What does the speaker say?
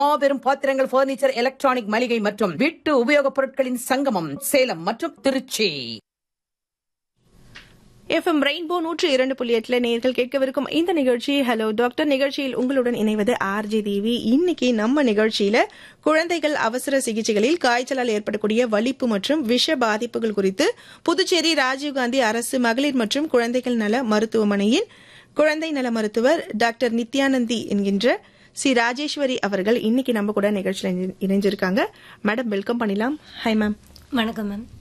மாபெரும் பாத்திரங்கள் furniture electronic மளிகை மற்றும் வீட்டு உபயோகப் பொருட்களின் சங்கமம் சேலம் மற்றும் திருச்சி எஃப்எம் ரெயின்போ நூற்று இரண்டு புள்ளி எட்டுல நேர்கள் கேட்கவிருக்கும் இந்த நிகழ்ச்சி ஹலோ டாக்டர் நிகழ்ச்சியில் உங்களுடன் இணைவது ஆர்ஜே தேவி இன்னைக்கு நம்ம நிகழ்ச்சியில குழந்தைகள் அவசர சிகிச்சைகளில் காய்ச்சலால் ஏற்படக்கூடிய வலிப்பு மற்றும் விஷ பாதிப்புகள் குறித்து புதுச்சேரி ராஜீவ்காந்தி அரசு மகளிர் மற்றும் குழந்தைகள் நல மருத்துவமனையின் குழந்தை நல மருத்துவர் டாக்டர் நித்யானந்தி என்கின்ற சி ராஜேஸ்வரி அவர்கள் இன்னைக்கு நம்ம கூட நிகழ்ச்சியில் இணை- இணைஞ்சிருக்காங்க மேடம் வெல்கம் பண்ணிடலாம் ஹாய் மேம் வணக்கம் மேம்